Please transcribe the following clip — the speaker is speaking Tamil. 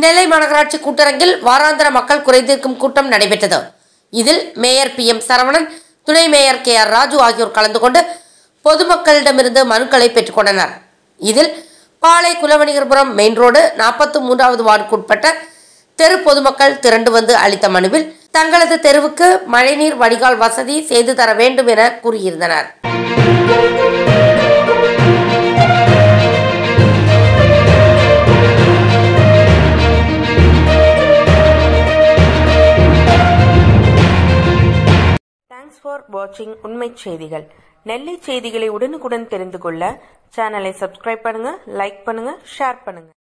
நெல்லை மாநகராட்சி கூட்டரங்கில் வாராந்திர மக்கள் குறைதீர்க்கும் கூட்டம் நடைபெற்றது இதில் மேயர் பி எம் சரவணன் துணை மேயர் கே ஆர் ராஜு ஆகியோர் கலந்து கொண்டு பொதுமக்களிடமிருந்து மனுக்களை பெற்றுக்கொண்டனர் இதில் பாளை குலவணிகர்புரம் மெயின் ரோடு நாற்பத்தி மூன்றாவது வார்டுக்குட்பட்ட தெரு பொதுமக்கள் திரண்டு வந்து அளித்த மனுவில் தங்களது தெருவுக்கு மழைநீர் வடிகால் வசதி செய்து தர வேண்டும் என கூறியிருந்தனர் தேங்க்ஸ் ஃபார் வாட்சிங் உண்மை செய்திகள் நெல்லை செய்திகளை உடனுக்குடன் தெரிந்து கொள்ள சேனலை சப்ஸ்கிரைப் பண்ணுங்க லைக் பண்ணுங்க ஷேர் பண்ணுங்க